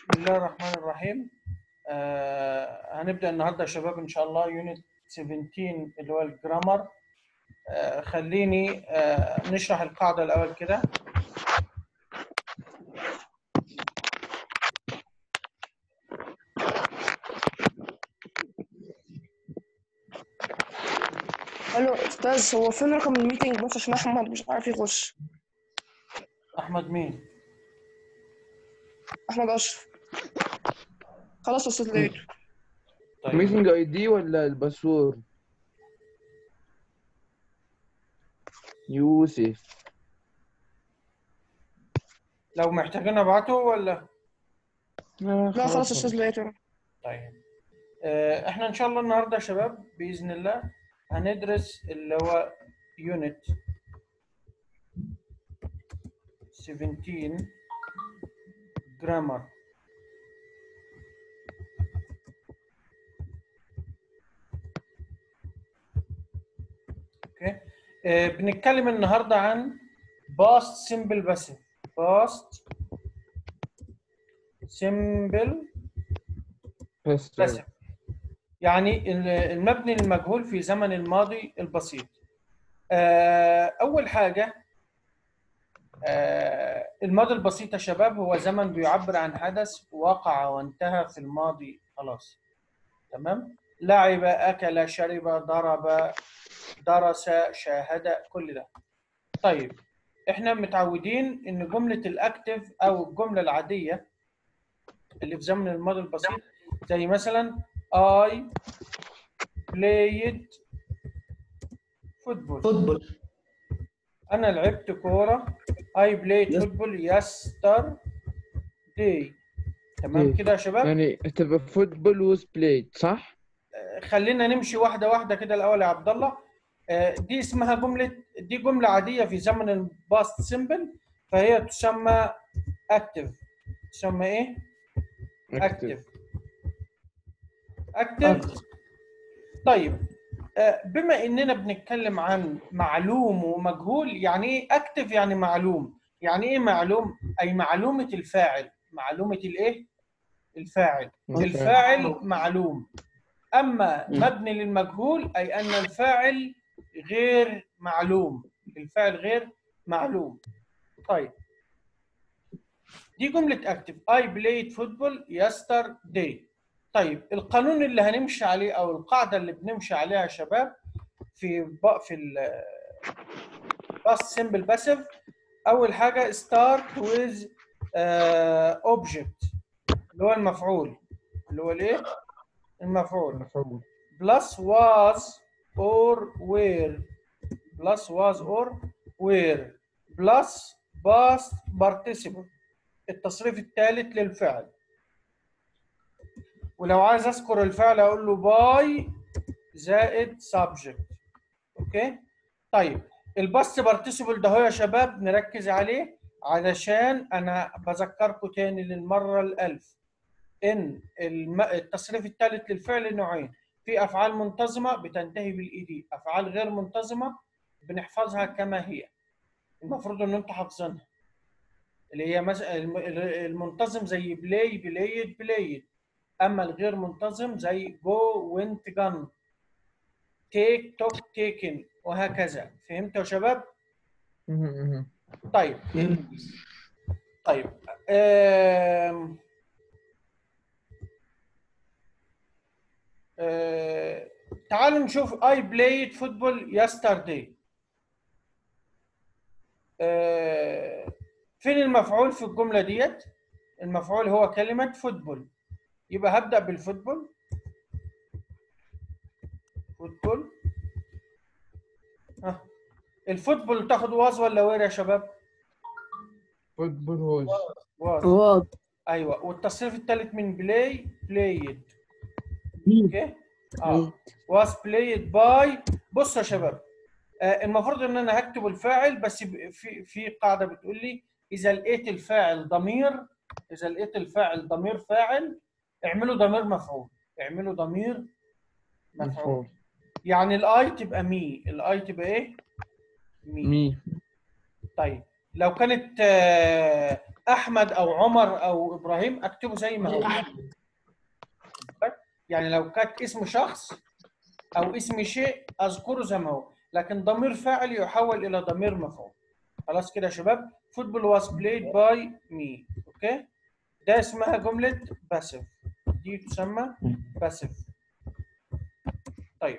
بسم الله الرحمن الرحيم آه هنبدأ النهارده يا شباب إن شاء الله يونت 17 اللي هو الجرامر آه خليني آه نشرح القاعدة الأول كده الو استاذ هو فين رقم الميتنج بس عشان احمد مش عارف يخش أحمد مين؟ احمد اشرف خلاص يا استاذ لقيته طيب ميتنج اي دي ولا الباسورد يوسف لو محتاجين أبعته ولا؟ آه لا خلاص يا استاذ لقيته طيب آه، احنا ان شاء الله النهارده يا شباب باذن الله هندرس اللي هو يونت 17 جرامر اوكي آه، بنتكلم النهارده عن باست سيمبل باسيف باست سيمبل بس باسف يعني ال- المبني للمجهول في زمن الماضي البسيط آه، أول حاجة آه، الماضي البسيط يا شباب هو زمن بيعبر عن حدث وقع وانتهى في الماضي خلاص تمام لعب أكل شرب ضرب درس شاهد كل ده طيب احنا متعودين ان جملة الاكتف او الجملة العادية اللي في زمن الماضي البسيط زي مثلا I played football فوتبول أنا لعبت كورة I played Yes. football yesterday تمام Day. كده يا شباب يعني تبقى فوتبول ووز بلايد صح؟ آه، خلينا نمشي واحدة واحدة كده الأول يا عبد الله آه، دي اسمها جملة دي جملة عادية في زمن الباست سيمبل فهي تسمى active تسمى إيه؟ active active طيب آه، بما اننا بنتكلم عن معلوم ومجهول يعني ايه اكتف يعني معلوم يعني ايه معلوم اي معلومه الفاعل معلومه الايه الفاعل أوكي. الفاعل معلوم اما مبني للمجهول اي ان الفاعل غير معلوم الفاعل غير معلوم طيب دي جمله اكتف I played football yesterday طيب القانون اللي هنمشي عليه او القاعده اللي بنمشي عليها يا شباب في ب... في ال باست سمبل باسيف اول حاجه ستارت with اوبجكت اللي هو المفعول اللي هو الايه المفعول مفعول plus was or were plus was or were plus past participle التصريف الثالث للفعل ولو عايز اذكر الفعل اقول له باي زائد subject اوكي طيب الباست بارتيسيبل ده هو يا شباب نركز عليه علشان انا بذكركم تاني للمره الالف ان الم... التصريف الثالث للفعل نوعين في افعال منتظمه بتنتهي بالاي دي افعال غير منتظمه بنحفظها كما هي المفروض ان انتوا حافظينها اللي هي مثلا الم- المنتظم زي بلاي بلايد بلايد اما الغير منتظم زي جو وينت جن تيك توك تيكن وهكذا فهمتوا يا شباب مهم. طيب طيب آم، آه، تعالوا نشوف I played football yesterday آه، فين المفعول في الجملة ديت المفعول هو كلمة فوتبول يبقى هبدأ بالفوتبول فوتبول ها الفوتبول تاخد واز ولا وير يا شباب؟ فوتبول ووز واز واو ايوه والتصريف الثالث من بلاي بلايد بي اوكي اه was played by بص يا شباب آه المفروض ان انا هكتب الفاعل بس ب- في في قاعده بتقول لي اذا لقيت الفاعل ضمير اذا لقيت الفاعل ضمير فاعل اعمله ضمير مفعول اعمله ضمير مفعول مفعول يعني الاي تبقى مي الاي تبقى ايه مي مي طيب لو كانت آه، احمد او عمر او ابراهيم اكتبه زي ما هو احمد يعني لو كانت اسم شخص او اسم شيء اذكره زي ما هو لكن ضمير فاعل يحول الى ضمير مفعول خلاص كده يا شباب فوتبول واز بلايد باي مي اوكي ده اسمها جمله باسيف دي تسمى باسيف طيب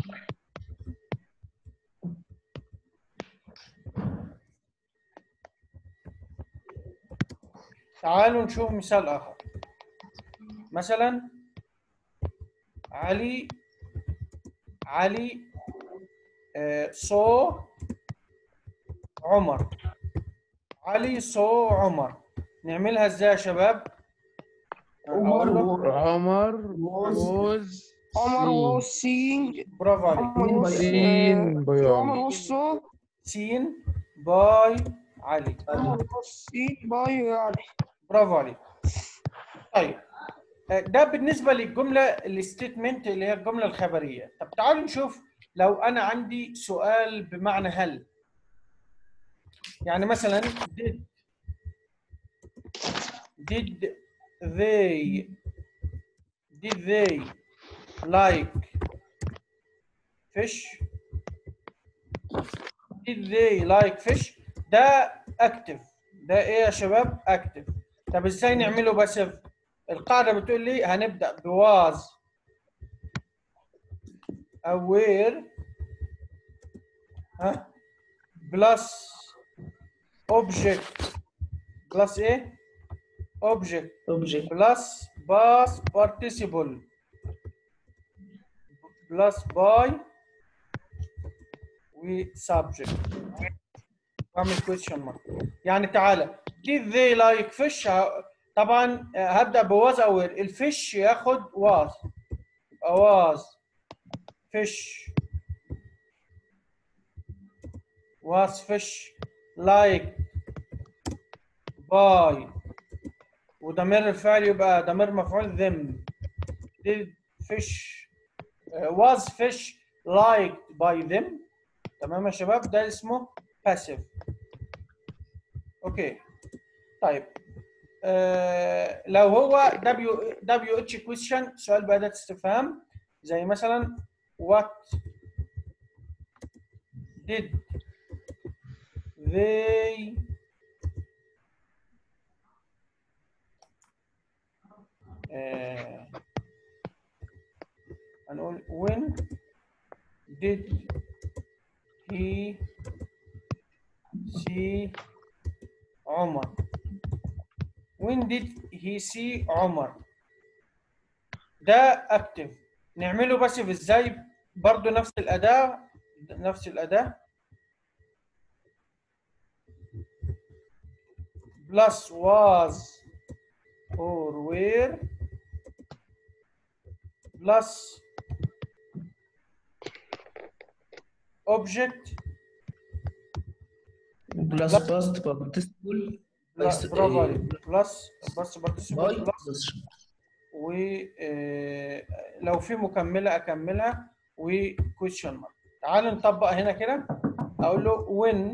تعالوا نشوف مثال اخر مثلا علي علي آه، صو عمر علي صو عمر نعملها ازاي يا شباب عمر أقول له و- عمر was was عمر seen. was seeing برافو عليك عمر was seen by عمر عمر was saw سين باي علي عمر was seen by علي برافو عليك طيب آه، ده بالنسبه للجمله الستيتمنت اللي هي الجمله الخبريه طب تعالوا نشوف لو انا عندي سؤال بمعنى هل يعني مثلا did did they did they like fish did they like fish ده اكتف ده ايه يا شباب اكتف طب ازاي نعمله باسيف القاعده بتقول لي هنبدا بواز aware ها بلس object بلس ايه object object بلس باس participle بلس باي و subject اعمل question mark يعني تعالى did they like fish ه- طبعا آه، هبدا بواز او الفيش ياخد واز يبقى واز fish was fish like by وضمير الفعل يبقى ضمير مفعول them did fish uh, was fish liked by them تمام يا شباب ده اسمه passive اوكي طيب آه لو هو W WH question سؤال بأداة استفهام زي مثلا what did they آه هنقول when did he see عمر when did he see عمر ده اكتف نعمله باسيف ازاي برضو نفس الاداة نفس الاداة plus was or were plus object بلس باست participle لا، بس- برافو إيه، عليك بلس بس participle باي بلس ولو في مكملة أكملها و question mark تعالوا نطبق هنا كده أقول له when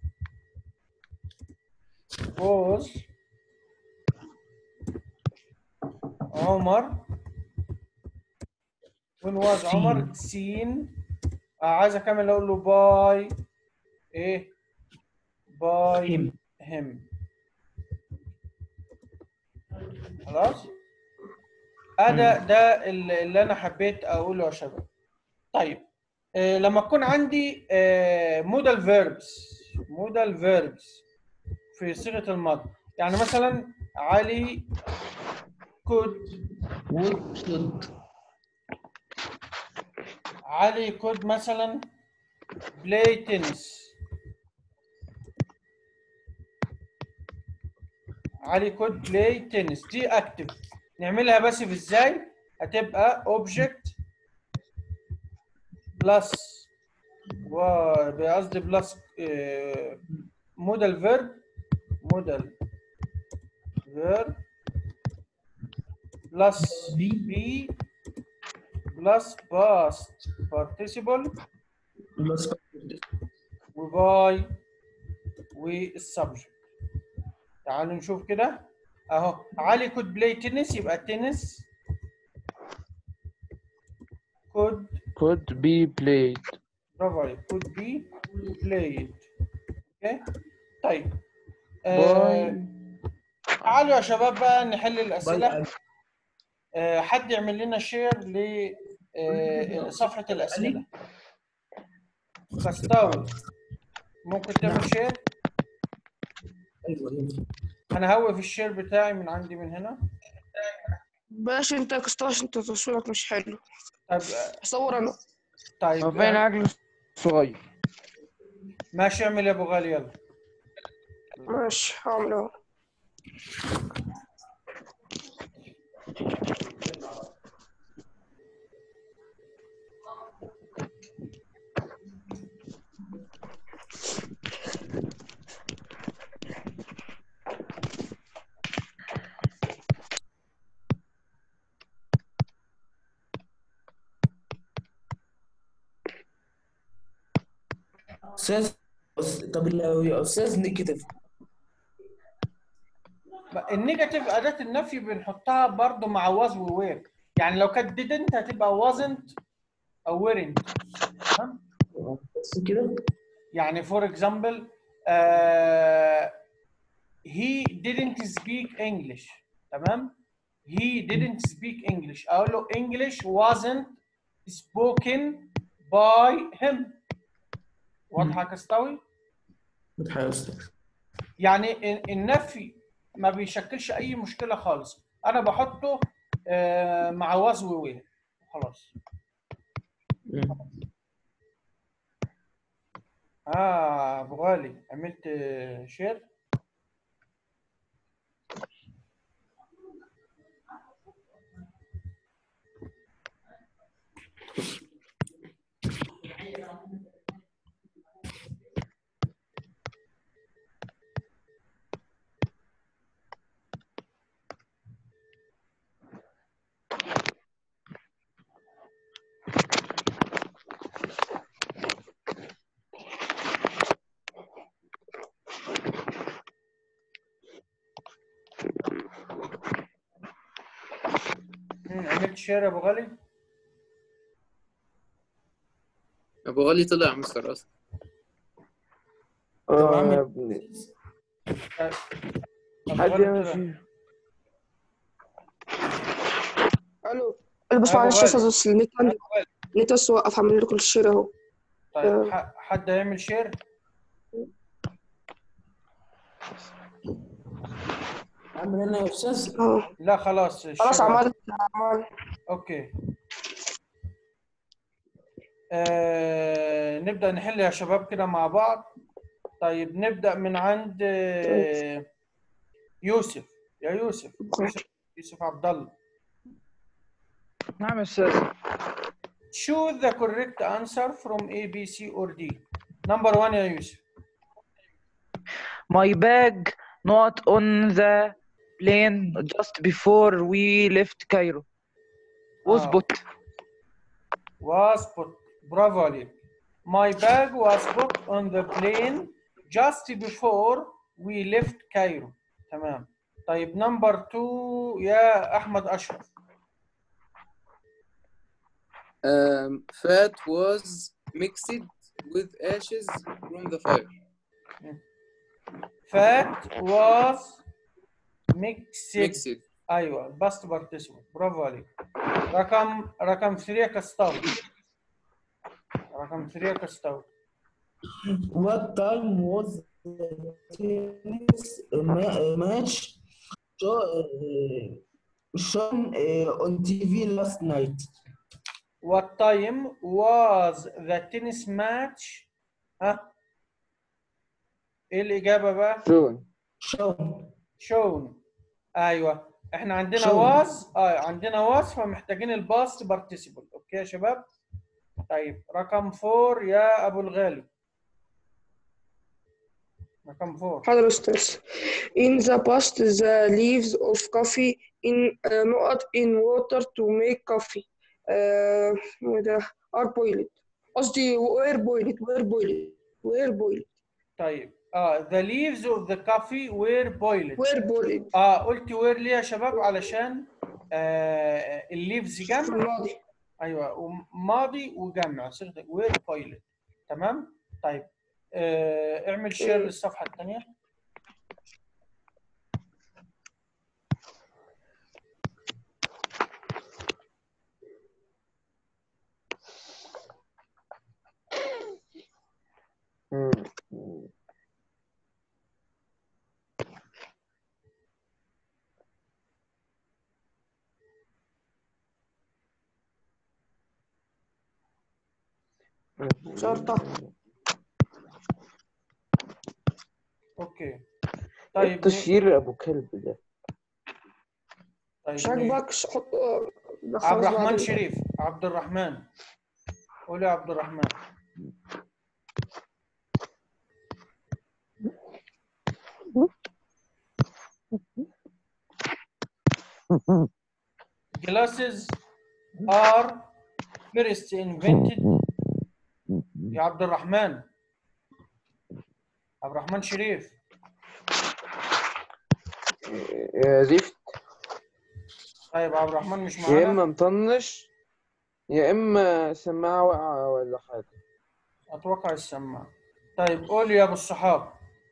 was عمر when was عمر seen آه، عايز أكمل أقول له by إيه by him him خلاص انا ده اللي اللي انا حبيت اقوله يا شباب طيب آه لما تكون عندي مودال فيربس مودال فيربس في صيغه الماضي يعني مثلا علي could would should علي could مثلا play tennis علي could play tennis دي اكتف نعملها باسيف ازاي هتبقى object بلس وقصدي بلس مودال فيرب مودال فيرب بلس be بي بلس باست participle بلس وباي والسبجكت تعالوا نشوف كده اهو علي كود بلاي تنس يبقى تنس كود could be played برافو عليك could be played اوكي طيب by آه تعالوا يا شباب بقى نحل الاسئله باي آه حد يعمل لنا شير لصفحه الاسئله كاستاوي ممكن تعمل شير ايوه ايوه انا هوقف الشير بتاعي من عندي من هنا بلاش انت يا كستار عشان انت تصويرك مش حلو طيب صور انا طيب هو فين عقله صغير ماشي اعمل يا ابو غالي يلا ماشي هعمل اهو استاذ طب لو يا استاذ نيجاتيف النيجاتيف اداه النفي بنحطها برضو مع was و were يعني لو كانت didn't هتبقى wasn't او weren't تمام بس كده يعني for example uh, he didn't speak English تمام he didn't speak English اقول له English wasn't spoken by him واضحه يا كستاوي واضحه يا استاذ يعني ال- النفي ما بيشكلش اي مشكله خالص انا بحطه آه، مع was و were خلاص اه ابو غالي عملت آه، شير مم، عملت شير يا ابو غالي ابو غالي طلع مستر اصلا طب اه يا عامل ابني أبو حد غالي يعمل طلع. شيء الو بس أبو معلش يا غالي. استاذ بس النت عندي النت بس وقف عامل لكم الشير اهو طيب ح- حد هيعمل شير عامل انا يا استاذ اهو لا خلاص خلاص الشير- عملت عملت اوكي آه نبدأ نحل يا شباب كده مع بعض طيب نبدأ من عند آه، يوسف يا يوسف يوسف, يوسف عبد الله نعم يا استاذ choose the correct answer from A B C or D number one يا يوسف My bag not on the plane just before we left Cairo. Was آه. put. was put برافو عليك my bag was put on the plane just before we left Cairo تمام طيب نمبر 2 يا احمد اشرف um, fat was mixed with ashes from the fire fat was mixed mixed ايوه باست بارتيسيبل برافو عليك رقم رقم 3 كاستاوي رقم 3 كاستاوي What time was the tennis ma- match show, uh, shown uh, on TV last night? what time was the tennis match ها ايه الاجابه بقى شون Shown. shown ايوه احنا عندنا Shown. واز اه عندنا واز فمحتاجين الباست بارتيسيبل اوكي يا شباب طيب رقم 4 يا ابو الغالي رقم 4 حاضر يا استاذ in the past the leaves of coffee in uh, not in water to make coffee uh, ده are boiled قصدي were boiled were boiled were boiled طيب اه the leaves of the coffee were boiled were boiled اه قلت وير ليه يا شباب علشان آه الليفز في جمع الماضي ايوه وماضي وجمع صيغه وير بايلوت تمام طيب آه اعمل شير مم. للصفحه الثانيه شرطة اوكي طيب التشيير ابو كلب ده طيب مش مين؟ عاجبك ش- حط آه، ده عبد خلاص الرحمن بعدين. شريف عبد الرحمن قول يا عبد الرحمن glasses are first invented يا عبد الرحمن عبد الرحمن شريف يا زفت طيب عبد الرحمن مش يا معانا اما مطنش يا اما سماعه واقعه ولا حاجه اتوقع السماعه طيب قول يا ابو الصحاب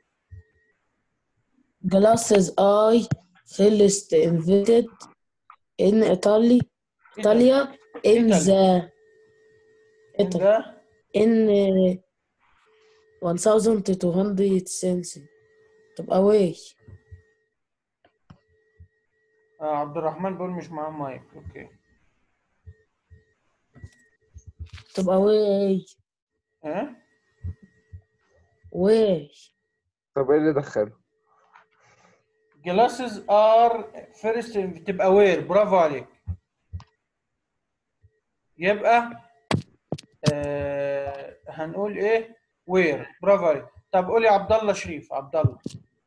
Glasses I first invented in Italy, Italia in Italy. the إن Italy ده in uh, 1200 century. تبقى واي آه عبد الرحمن بيقول مش معاه مايك اوكي تبقى واي ها واي طب ايه اللي دخله glasses are first تبقى وير برافو عليك يبقى آه هنقول ايه وير برافو عليك طب قول يا عبد الله شريف عبد الله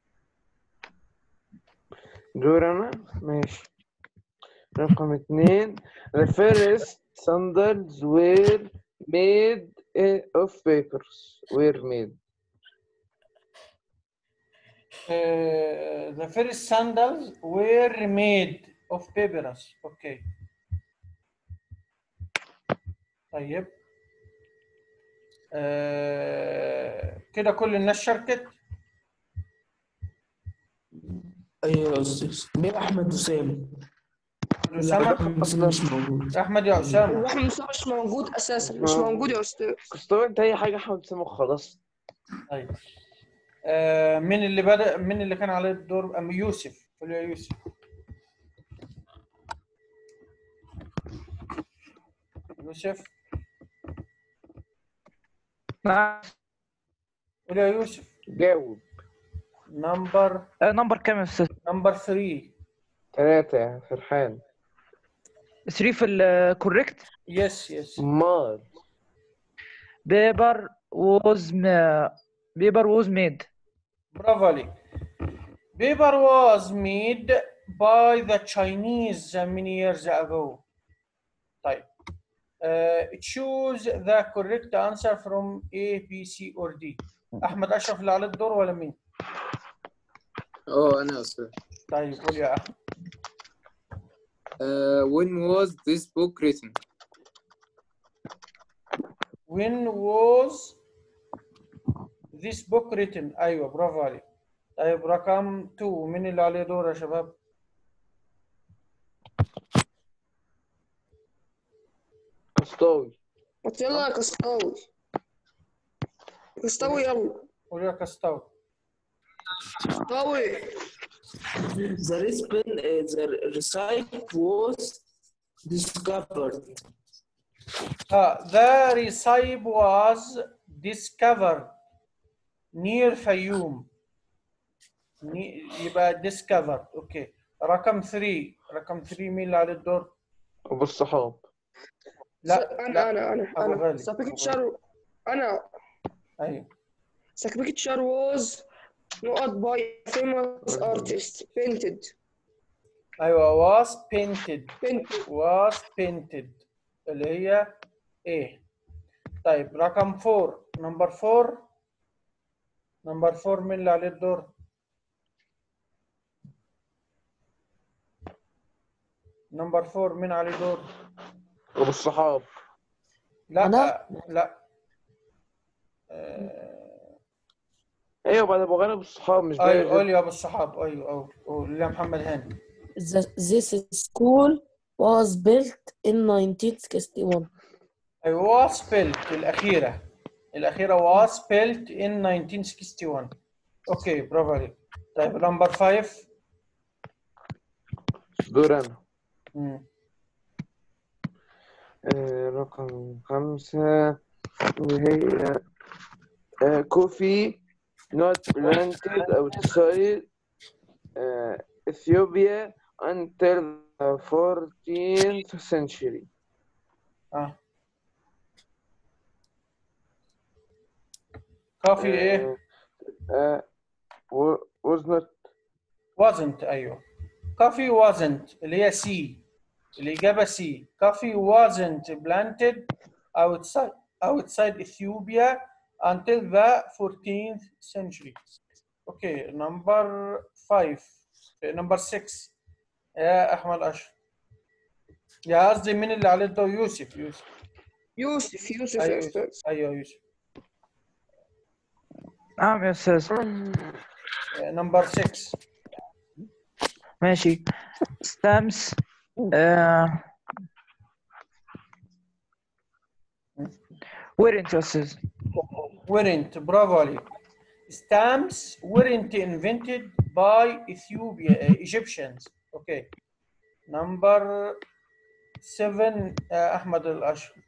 دور انا ماشي رقم اتنين the first sandals were made of papers were made Uh, the first sandals were made of papyrus. Okay. طيب. آه كده كل الناس شاركت. ايوه يا استاذ مين احمد اسامه أسامة احمد أسامة مش موجود أحمد يا أسامة. الواحد مصطفى مش موجود اساسا مش موجود يا استاذ اصل انت اي حاجه احمد سامو خلاص طيب. آه مين اللي بدأ مين اللي كان عليه الدور؟ أم يوسف. قول يا يوسف. يوسف نعم قول يا يوسف. جاوب نمبر آه، نمبر كام يا استاذ؟ نمبر 3 ثلاثة يا فرحان 3 في الكوريكت يس يس مال بيبر was ma- paper was made برافو عليك. Paper was made by the Chinese many years ago. طيب. Uh, choose the correct answer from A, B, C or D. أحمد أشرف اللي عليه الدور ولا مين؟ اه انا استاذ طيب قول يا أحمد. uh, when was this book written When was this book written؟ أيوه برافو عليك. طيب رقم 2 مين اللي عليه دور يا شباب؟ قسطاوي ما يلا يا كسطاوي كسطاوي يلا قول يا كستاوي. كسطاوي The recipe, uh, the recipe was discovered. Uh, the recipe was discovered near Fayoum. ني- يبقى discovered اوكي رقم 3 رقم 3 مين اللي عليه الدور؟ ابو الصحاب لا انا لا انا انا أبو انا غالي. سابيكتشر انا ايوه سابيكتشر was not by a famous artist painted ايوه was painted painted was painted اللي هي ايه طيب رقم 4 نمبر 4 نمبر 4 مين اللي عليه الدور نمبر 4 مين عليه دور ابو الصحاب لا أنا؟ لا آه، ايوه بعد ابو غالب الصحاب مش ده ايوه قول يا ابو الصحاب ايوه ايوه قول يا محمد هاني The, this school was built in 1961 ايوه was built الاخيره الاخيره was built in 1961 اوكي برافو عليك طيب نمبر 5 دور انا مم. آه، رقم خمسة اللي هي آه، كوفي not planted outside uh, Ethiopia until the 14th century. اه كافي ايه Uh, wa- was not wasn't ايوه كافي wasn't اللي هي سي الاجابه سي كافي wasn't planted outside outside Ethiopia until the 14th century اوكي نمبر 5 نمبر 6 يا احمد اشرف يا قصدي مين اللي عليه الضوء يوسف يوسف يوسف يوسف يا ايوه أستاذ يوسف ايوه يوسف نعم يا أستاذ نمبر 6 ماشي stamps آه... weren't يا أستاذ weren't برافو عليك stamps weren't invented by Ethiopia uh, Egyptians okay number seven uh, أحمد الأشرف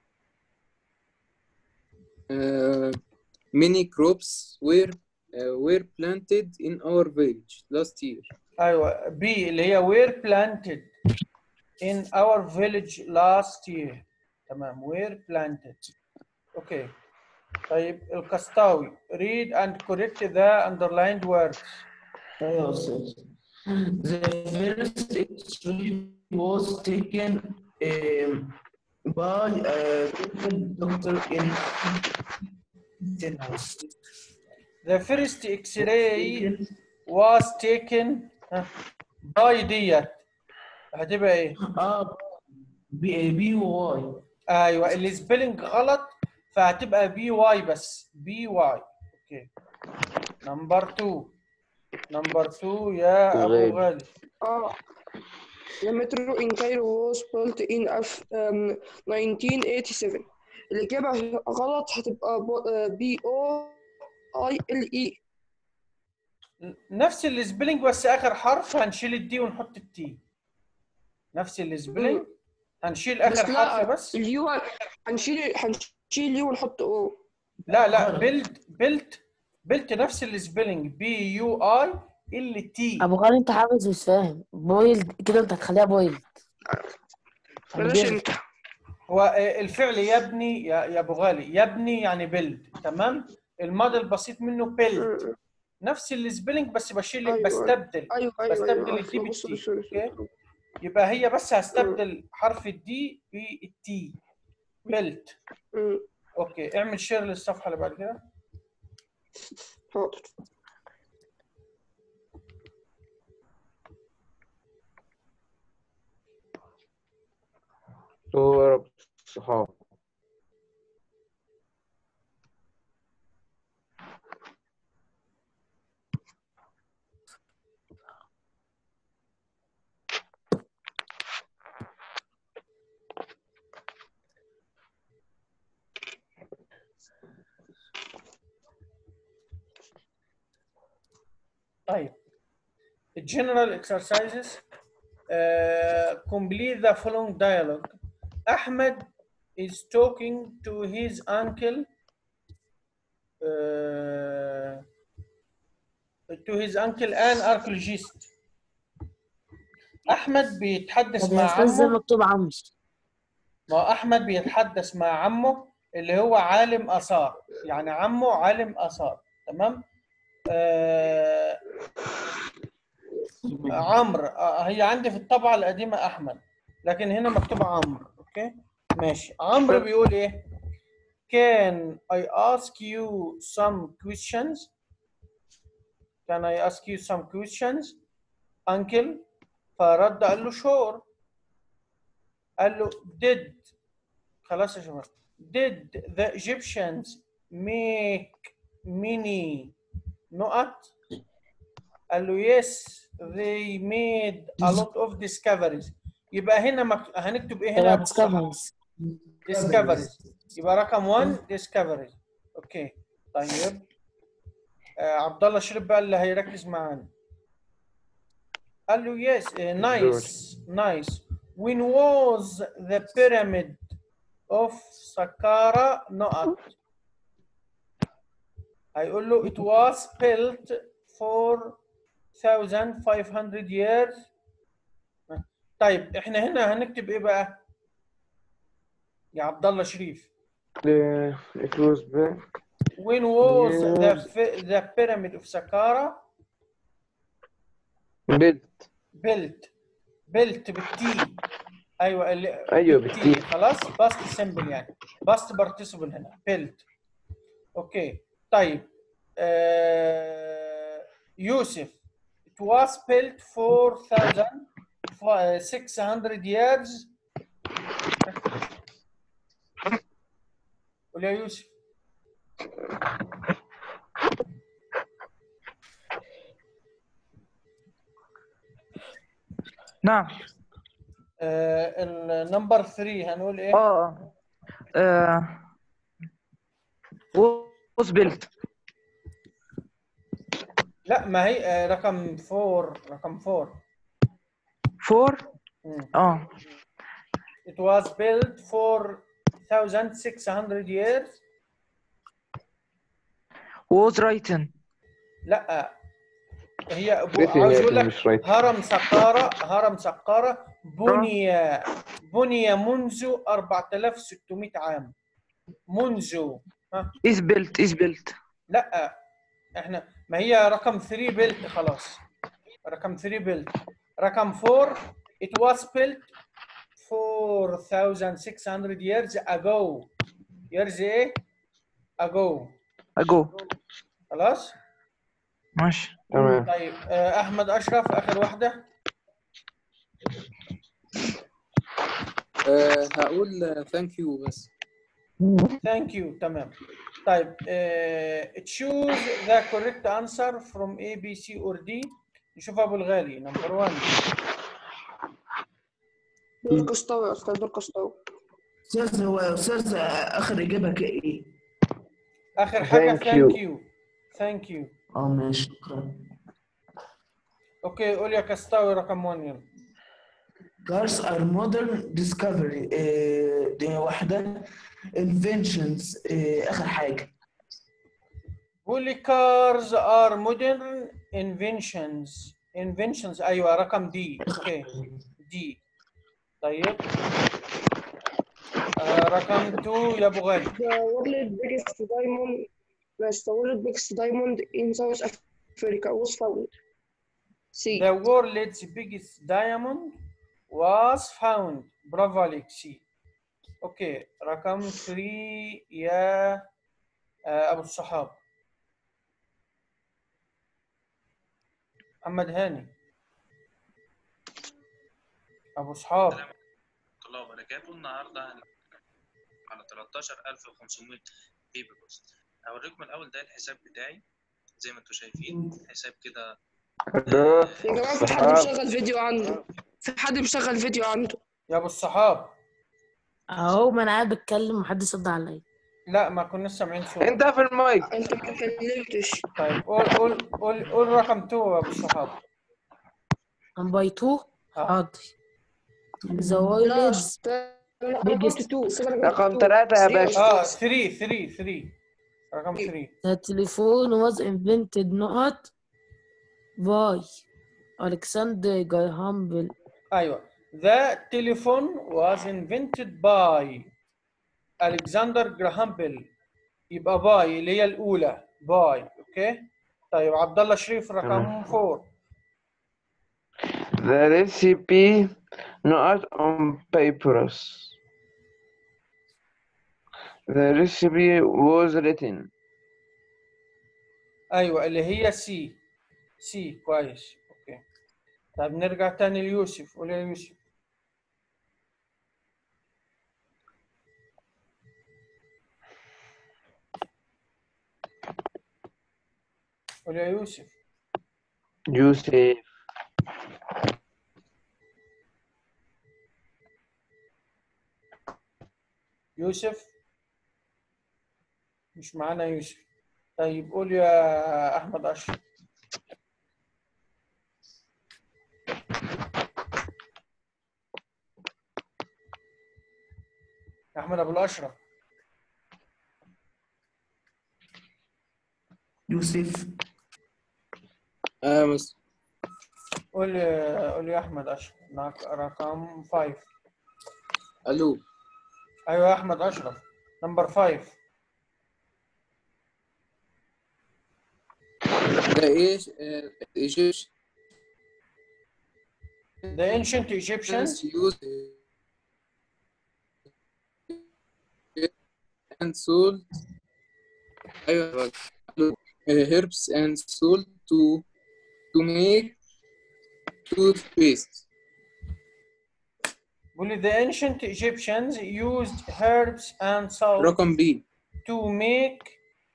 Uh, many crops were uh, were planted in our village last year. أيوة B اللي هي were planted in our village last year تمام were planted okay طيب القسطاوي read and correct the underlined words أيوة يا أستاذ The first X-ray was taken um, by a doctor in the first X-ray was taken ها، by ديت هتبقى ايه؟ اه بي بي واي ايوه السبيلنج غلط فهتبقى بي واي بس بي واي اوكي نمبر 2 نمبر 2 يا ابو غالي. غالي اه The metro in Cairo was built in F- um, 1987 الإجابة غلط هتبقى بي أو أي ال إي نفس السبيلنج بس اخر حرف هنشيل الدي ونحط التي نفس السبيلنج هنشيل بس اخر حرف لا بس اليو هنشيل هنشيل يو ونحط أو لا لا بيلد بيلد بيلت نفس السبيلنج بي يو اي ال تي ابو غالي انت حافظ مش فاهم بويلد كده انت هتخليها بويلد بلاش أنت هو آه، الفعل يبني يا يا ابو غالي يبني يعني بيلد تمام الماضي البسيط منه بيلد نفس السبيلنج بس بشيل أيوة. بستبدل أيوه أيوه بستبدل أيوه الدي بص بالتي بص بص اوكي يبقى هي بس هستبدل حرف الدي بالتي بيلت مم. اوكي اعمل شير للصفحه اللي بعد كده حاضر صور الصحاب طيب general exercises uh, complete the following dialogue Ahmed is talking to his uncle uh, to his uncle an archaeologist احمد بيتحدث طب يا مع استاذ زي عمه مكتوب عمش ما هو احمد بيتحدث مع عمه اللي هو عالم اثار يعني عمه عالم اثار تمام آه عمرو آه هي عندي في الطبعه القديمه احمد لكن هنا مكتوب عمرو اوكي ماشي عمرو بيقول ايه can I ask you some questions can I ask you some questions uncle فرد قال له sure قال له did خلاص يا شباب did the Egyptians make many نقط قال له yes they made a lot of discoveries يبقى هنا مك... هنكتب ايه هنا يا أبو الصحاب؟ discoveries discoveries يبقى رقم 1 discoveries اوكي طيب آه عبد الله شريف بقى اللي هيركز معانا قال له yes uh, nice nice when was the pyramid of Saqqara نقط هيقول له it was built 4500 years طيب احنا هنا هنكتب ايه بقى يا عبد الله شريف Uh, it was built when was the Yes. fi- the pyramid of Saqqara built built built بالتي ايوه اللي ايوه بالتي بالتي خلاص باست سمبل يعني باست بارتيسيبل هنا built اوكي طيب آه يوسف it was built 4600 years قول يا يوسف نعم آه النمبر 3 هنقول ايه؟ اه اه was built لا ما هي آه رقم 4 رقم 4 for مم. اه It was built 4600 years was written لا هي بو- written عاوز يا اقول أخي لك مش right هرم سقارة هرم سقارة بني بني منذ 4600 عام منذ is built is built لا احنا ما هي رقم 3 بيلت خلاص رقم 3 بيلت رقم 4 it was built 4600 years ago years ايه ago ago خلاص ماشي تمام طيب آه، احمد اشرف اخر واحده آه هقول ثانك يو بس ثانك يو تمام طيب آه، choose the correct answer from A B C or D نشوف ابو الغالي نمبر 1 دول قسطاوي يا أستاذ دول قسطاوي استاذ هو استاذ اخر اجابه كان ايه؟ اخر حاجه Thank ثانك you. يو ثانك يو اه ماشي شكرا اوكي قول يا كستاوي رقم 1 يلا Cars are modern discovery آه، دي واحدة inventions آه، آخر حاجة قول لي cars are modern inventions inventions ايوه رقم دي اوكي دي طيب آه رقم 2 يا ابو غالي The world's biggest diamond بس the world's biggest diamond in South Africa was found C The world's biggest diamond was found. برافو عليك سي. اوكي رقم 3 يا آه، ابو الصحاب. محمد هاني. ابو صحاب الله وبركاته النهارده هن- على 13500 بيبي بوست هوريكم الاول ده الحساب بتاعي زي ما انتم شايفين حساب كده ألو يا جماعة في حد مشغل فيديو عنده في حد مشغل فيديو عنده يا ابو الصحاب. اهو ما انا قاعد بتكلم محدش رد عليا لا ما كنا سامعين صوت. انت في المايك انت ما اتكلمتش طيب قول قول قول قول رقم 2 يا ابو الصحاب. باي تو آه. حاضر ذا لا ويلز استنى، انا قلت 2 استنى، أنا قلت رقم 2. ثلاثة يا Three باشا اه 3 3 3 رقم 3 The telephone was invented not by Alexander Graham Bell. ايوه The telephone was invented by Alexander Graham Bell يبقى باي اللي هي الأولى باي أوكي طيب عبد الله شريف رقم تمام. 4 The recipe not on papyrus. The recipe was written. أيوه اللي هي سي سي كويس اوكي طيب نرجع تاني ليوسف قول يا يوسف قول يا يوسف يوسف يوسف مش معانا يوسف طيب قول يا احمد اشرف يا احمد ابو الاشرف يوسف اه مس قول قول يا احمد اشرف ناك- رقم 5 الو ايوه يا احمد اشرف نمبر 5 ده ايش آه، ايجيبشن The ancient Egyptians used and sold ايوه herbs and salt to to make toothpaste بيقول لي the ancient Egyptians used herbs and salt رقم بي to make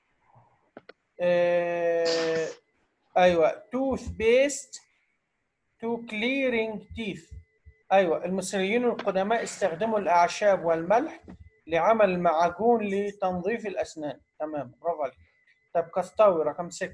uh, ايوه toothpaste to clearing teeth ايوه المصريين القدماء استخدموا الاعشاب والملح لعمل معجون لتنظيف الاسنان تمام برافو عليك طب كاستاوي رقم 6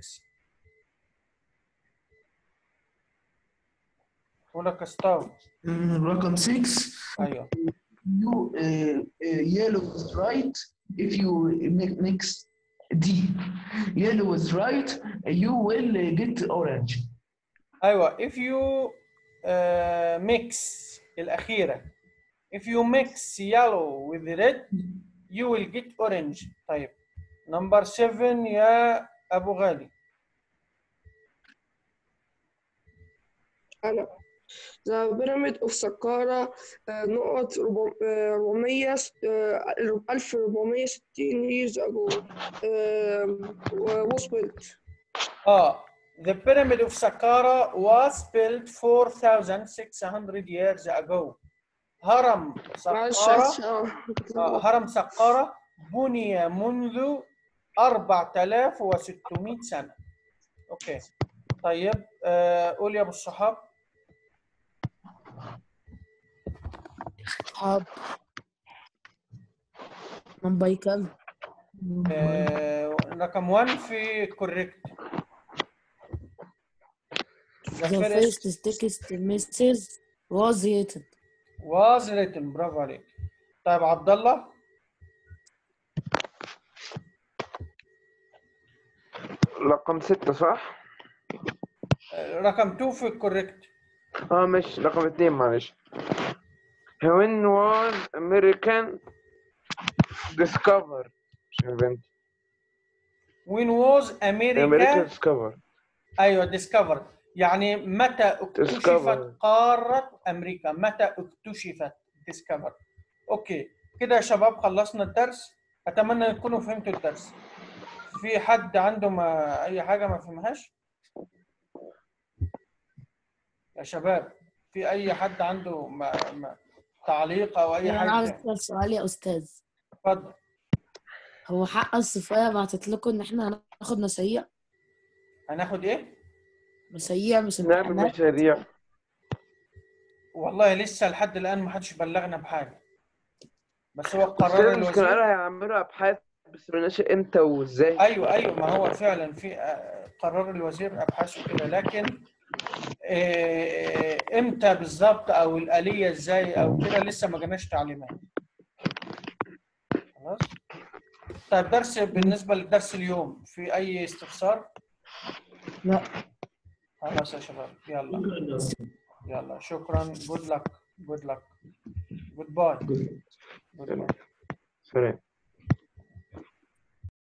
ولا كاستاوي مم، رقم 6 ايوه you uh, uh, yellow is right if you mi- mix D yellow is right you will uh, get orange ايوه if you uh, mix الاخيره if you mix yellow with red you will get orange طيب نمبر 7 يا ابو غالي أنا The Pyramid of Saqqara uh, نقط ربع- آه، 400 آه، 1460 years ago uh, was built. اه the pyramid of Saqqara was built 4600 years ago هرم معلش سقارة معلش، آه، كنت آه، هرم سقارة بني منذ 4600 سنة اوكي طيب آه قول يا ابو الصحاب صحاب من بايكل آه رقم 1 في كوريكت The first text message was written was written برافو عليك طيب عبد الله رقم ستة صح؟ آه، رقم 2 في كوريكت اه مش رقم اتنين معلش When was American discovered مش البنت when was American America discovered ايوه discovered يعني متى اكتشفت Discovered. قارة امريكا متى اكتشفت discovered اوكي كده يا شباب خلصنا الدرس اتمنى تكونوا فهمتوا الدرس في حد عنده ما اي حاجة ما فهمهاش يا شباب في اي حد عنده ما ما تعليق او اي انا عاوز حاجة اسال سؤال يا استاذ اتفضل هو حق الصفايه بعتت لكم ان احنا هناخد مسايع هناخد ايه مسايع مش نعمل امتحانات مشاريع والله لسه لحد الان ما حدش بلغنا بحاجة بس هو بس قرار المشكلة الوزير قالوا هيعملوا ابحاث بس ملناش امتى وازاي ايوه ايوه ما هو فعلا في آه، قرار الوزير ابحاث وكده لكن آه، امتى بالظبط او الاليه ازاي او كده لسه ما جالناش تعليمات خلاص طيب درس بالنسبه للدرس اليوم في اي استفسار لا خلاص يا شباب يلا يلا شكرا جود لك جود لك جود باي جود باي سلام